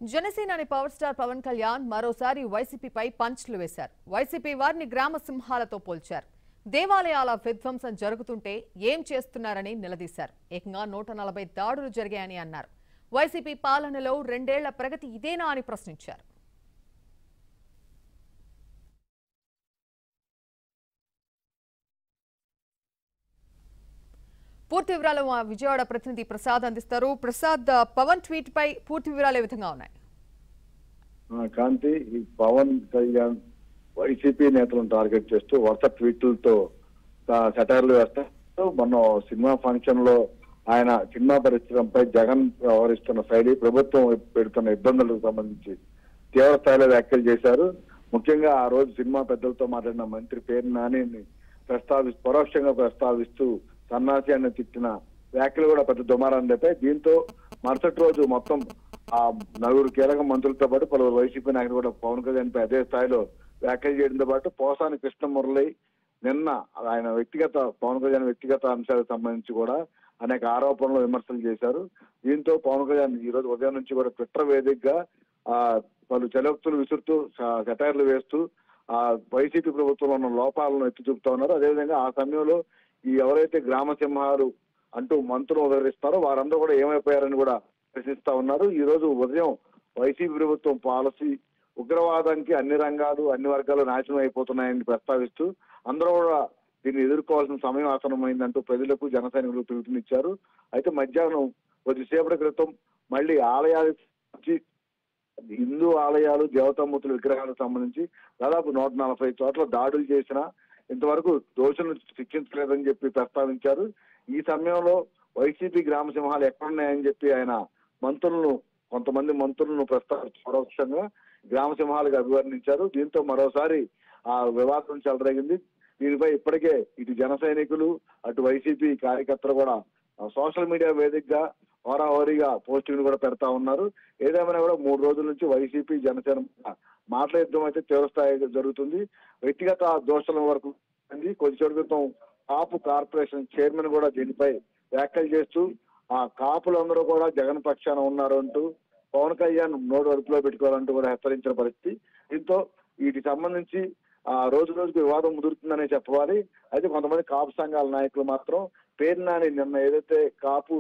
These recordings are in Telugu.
జనసేనాని పవర్ స్టార్ పవన్ కళ్యాణ్ మరోసారి వైసీపీపై పంచ్లు వేశారు వైసీపీ వారిని గ్రామ సింహాలతో పోల్చారు దేవాలయాల విధ్వంసం జరుగుతుంటే ఏం చేస్తున్నారని నిలదీశారు ఏకంగా నూట నలభై దాడులు జరిగాయని అన్నారు వైసీపీ పాలనలో రెండేళ్ల ప్రగతి ఇదేనా అని ప్రశ్నించారు పూర్తి వివరాలు మా విజయవాడ ప్రతినిధి ప్రసాద్ అందిస్తారు ప్రసాద్ పవన్ ట్వీట్ పై పూర్తి వివరాలు ఏ విధంగా ఉన్నాయి ఆ, కాంతి ఈ పవన్ కళ్యాణ్ వైసీపీ నేతలను టార్గెట్ చేస్తూ వరుస ట్వీట్లతో సెటైర్లు వేస్తారు మొన్న సినిమా ఫంక్షన్ లో ఆయన సినిమా పరిశ్రమపై జగన్ వ్యవహరిస్తున్న శైలి ప్రభుత్వం పెడుతున్న ఇబ్బందులకు సంబంధించి తీవ్ర స్థాయిలో వ్యాఖ్యలు చేశారు ముఖ్యంగా ఆ రోజు సినిమా పెద్దలతో మాట్లాడిన మంత్రి పేరు నానిని ప్రస్తావిస్తూ పరోక్షంగా ప్రస్తావిస్తూ సన్నాసి అని తిట్టిన వ్యాఖ్యలు కూడా పెద్ద దుమారం రేపాయి దీంతో మరుసటి రోజు మొత్తం ఆ నలుగురు కీలక మంత్రులతో పాటు పలువురు వైసీపీ నాయకులు కూడా పవన్ కళ్యాణ్ పై అదే స్థాయిలో వ్యాఖ్యలు చేయడంతో పాటు పోసాని కృష్ణ మురళి నిన్న ఆయన వ్యక్తిగత పవన్ కళ్యాణ్ వ్యక్తిగత అంశాలకు సంబంధించి కూడా అనేక ఆరోపణలు విమర్శలు చేశారు దీంతో పవన్ కళ్యాణ్ ఈ రోజు ఉదయం నుంచి కూడా ట్విట్టర్ వేదికగా ఆ పలు చలోక్తులు విసురుతూ సెటైర్లు వేస్తూ ఆ వైసీపీ ప్రభుత్వంలో ఉన్న లోపాలను ఎత్తి చూపుతా ఉన్నారు అదేవిధంగా ఆ సమయంలో ఈ ఎవరైతే గ్రామ సింహాలు అంటూ మంత్రులు ఉదహరిస్తారో వారందరూ కూడా ఏమైపోయారని కూడా ప్రశ్నిస్తా ఉన్నారు ఈ రోజు ఉదయం వైసీపీ ప్రభుత్వం పాలసీ ఉగ్రవాదానికి అన్ని రంగాలు అన్ని వర్గాలు నాశనం అయిపోతున్నాయని ప్రస్తావిస్తూ అందరూ కూడా దీన్ని ఎదుర్కోవాల్సిన సమయం ఆసనమైందంటూ ప్రజలకు జన సైనికులకు పిలుపునిచ్చారు అయితే మధ్యాహ్నం కొద్దిసేపటి క్రితం మళ్ళీ ఆలయాలు నుంచి హిందూ ఆలయాలు దేవతామూర్తుల విగ్రహాలకు సంబంధించి దాదాపు నూట నలభై చోట్ల దాడులు చేసిన ఇంతవరకు దోషులను శిక్షించలేదని చెప్పి ప్రస్తావించారు ఈ సమయంలో వైసీపీ గ్రామ సింహాలు ఎక్కడున్నాయని చెప్పి ఆయన మంత్రులను కొంతమంది మంత్రులను ప్రస్తావించి పరోక్షంగా గ్రామ సింహాలుగా అభివర్ణించారు దీంతో మరోసారి ఆ వివాదం చెలరేగింది దీనిపై ఇప్పటికే ఇటు జన సైనికులు అటు వైసీపీ కార్యకర్తలు కూడా ఆ, సోషల్ మీడియా వేదికగా హోరాహోరీగా పోస్టింగ్ కూడా పెడతా ఉన్నారు ఏదేమైనా కూడా మూడు రోజుల నుంచి వైసీపీ జనసేన మధ్య మాటల యుద్ధం అయితే తీవ్రస్థాయిగా జరుగుతుంది వ్యక్తిగత దోషాల వరకు ఉంది. కొద్దిసేపటి క్రితం కాపు కార్పొరేషన్ చైర్మన్ కూడా దీనిపై వ్యాఖ్యలు చేస్తూ ఆ కాపులందరూ కూడా జగన్ పక్షాన ఉన్నారు అంటూ పవన్ కళ్యాణ్ నోటు అదుపులో పెట్టుకోవాలంటూ కూడా హెచ్చరించిన పరిస్థితి దీంతో వీటికి సంబంధించి ఆ రోజు రోజుకు వివాదం ముదురుతుందనే చెప్పవాలి అయితే కొంతమంది కాపు సంఘాల నాయకులు మాత్రం పేరు నాని నిన్న ఏదైతే కాపు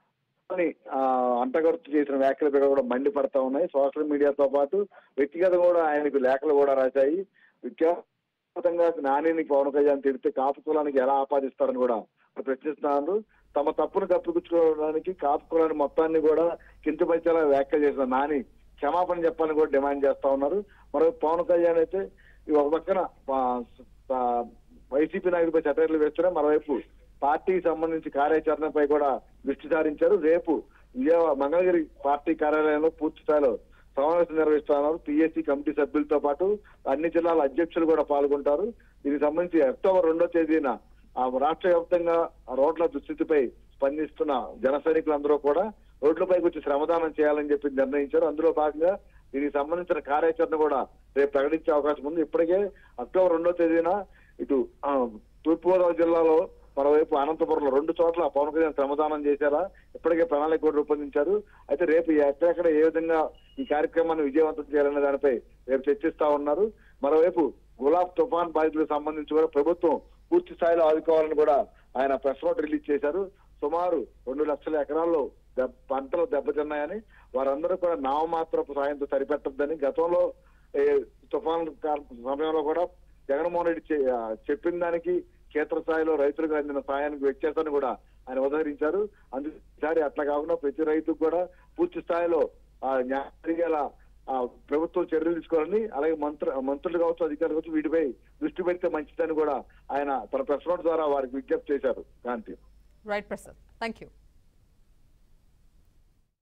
అని ఆ, అంటగడుతూ చేసిన వ్యాఖ్యలపై కూడా మండిపడతా ఉన్నాయి సోషల్ మీడియాతో పాటు వ్యక్తిగతంగా కూడా ఆయనకు లేఖలు కూడా రాశాయి వ్యక్తిగతంగా నానిని పవన్ కళ్యాణ్ తిడితే కాపు కులానికి ఎలా ఆపాదిస్తారని కూడా ప్రశ్నిస్తున్నారు తమ తప్పును కప్పిపుచ్చుకోవడానికి కాపు కులాన్ని మొత్తాన్ని కూడా కించపరిచేలా వ్యాఖ్యలు చేసిన నాని క్షమాపణ చెప్పాలని కూడా డిమాండ్ చేస్తా ఉన్నారు మరో పవన్ కళ్యాణ్ అయితే ఈ ఒక పక్కన ఆ, ఆ, వైసీపీ నాయకుడిపై చర్యలు వేస్తున్నా మరోవైపు పార్టీకి సంబంధించి కార్యాచరణపై కూడా దృష్టి సారించారు రేపు విజయవాడ మంగళగిరి పార్టీ కార్యాలయంలో పూర్తి స్థాయిలో సమావేశం నిర్వహిస్తున్నారు పిఎస్సి కమిటీ సభ్యులతో పాటు అన్ని జిల్లాల అధ్యక్షులు కూడా పాల్గొంటారు దీనికి సంబంధించి అక్టోబర్ రెండో తేదీన ఆ రాష్ట్ర వ్యాప్తంగా ఆ రోడ్ల దుస్థితిపై స్పందిస్తున్న జన సైనికులందరూ కూడా రోడ్లపైకి వచ్చి శ్రమదానం చేయాలని చెప్పి నిర్ణయించారు అందులో భాగంగా దీనికి సంబంధించిన కార్యాచరణ కూడా రేపు ప్రకటించే అవకాశం ఉంది ఇప్పటికే అక్టోబర్ రెండో తేదీన ఇటు ఆ, తూర్పుగోదావరి జిల్లాలో మరోవైపు అనంతపురంలో రెండు చోట్ల పవన్ కళ్యాణ్ శ్రమదానం చేశారా ఇప్పటికే ప్రణాళిక కూడా రూపొందించారు అయితే రేపు ఎక్కడెక్కడ ఏ విధంగా ఈ కార్యక్రమాన్ని విజయవంతం చేయాలనే దానిపై రేపు చర్చిస్తా ఉన్నారు మరోవైపు గులాబ్ తుఫాన్ బాధితులకు సంబంధించి కూడా ప్రభుత్వం పూర్తి స్థాయిలో ఆదుకోవాలని కూడా ఆయన ప్రెస్ నోట్ రిలీజ్ చేశారు సుమారు రెండు లక్షల ఎకరాల్లో దెబ్- పంటలు దెబ్బతిన్నాయని వారందరూ కూడా నామమాత్రపు సాయంతో సరిపెట్టద్దని గతంలో ఏ, తుఫాన్ కాల- సమయంలో కూడా జగన్మోహన్ రెడ్డి చె- ఆ, చెప్పిన దానికి క్షేత్రస్థాయిలో రైతులకు అందిన సాయానికి వ్యత్యాసాన్ని కూడా ఆయన ఉదహరించారు అందుకని అట్లా కాకుండా ప్రతి రైతుకు కూడా పూర్తి స్థాయిలో ఆ న్యాయం జరిగేలా ఆ ప్రభుత్వం చర్యలు తీసుకోవాలని అలాగే మంత్రి మంత్రులు కావచ్చు అధికారులు కావచ్చు వీటిపై దృష్టి పెడితే మంచిదని కూడా ఆయన తన ప్రెస్ నోట్ ద్వారా వారికి విజ్ఞప్తి చేశారు కాంతి రైట్ ప్రసాద్ థ్యాంక్ యూ